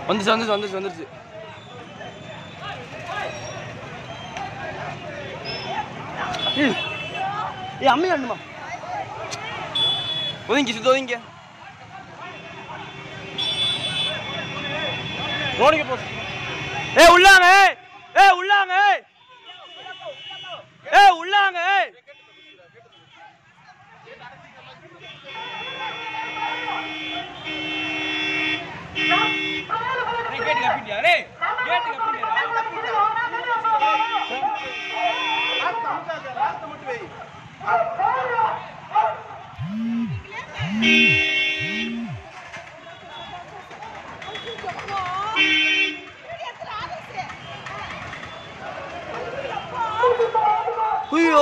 வந்துச்சு வந்துச்சு வந்துச்சு வந்துருச்சு ஏய் ஏய் அம்மையா அண்ணுமா ஒதுங்கி சுத்த ஒதுங்க ரோடுக்கு போ ஏ உள்ளாங்க ஏய். ஏய் உள்ளாங்க ஏய். ஏய் உள்ளாங்க ஏய். ஏய், கேட்டு கப்பிட்டியா டேய் கேட்டு கப்பிட்டியா ஐயோ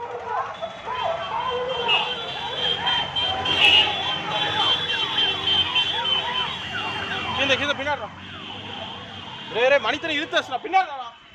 கீழே கீழே பின்னாடி ரே ரே மணித்தனை இழுத்து பின்னாடி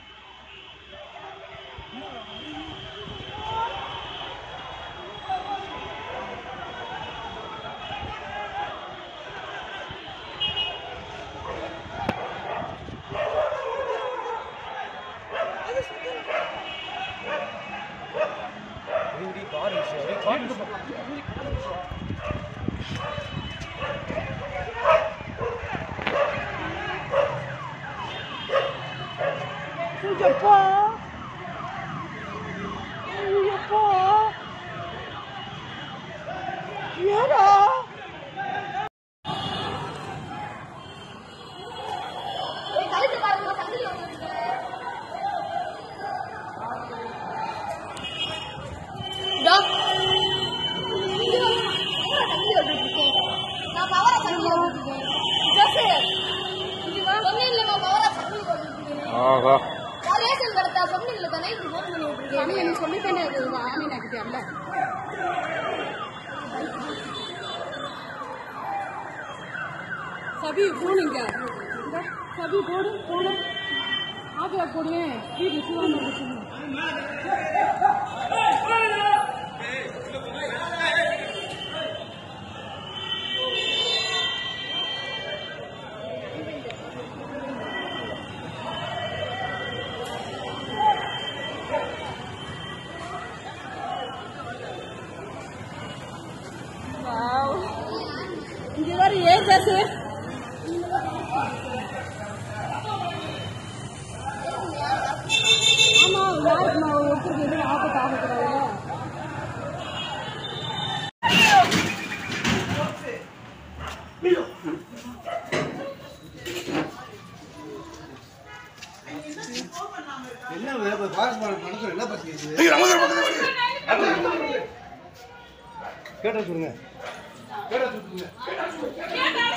கழுத்து பாருங்க சங்கிலி வந்துருக்கு இதோ. இங்க வாங்க. சங்கிலி வந்துருக்கு. நான் பவரா சங்கிலி வந்துருக்கேன். ஜோசு, இங்க வா. சொன்னீங்கல்ல, நான் பவரா சங்கிலி வந்துருக்கேன். ஆஹா நான் ரேஷன் கடத்தா சொன்னீங்கல்ல தானே, இப்படி phone பண்ணி விட்டுருக்கீங்க. நீ சொல்லித்தானே அது ஆமீனா கிட்டே சபி போனுங்க சபி போடு போடு ஆப்பிள போடுவேன் வீட்டில் சிவாங்க சொல்லு இங்க வர ஏன் ஜாசு ஆமா யாருக்கு நான் ஒருத்தருக்கு எதுவும் ஆபத்து ஆகக்கூடாதுல்ல என்ன ஃபாரஸ்ட் நடக்கிற என்ன பசி கேட்ட சொல்லுங்க கேட்ட சொல்லுங்க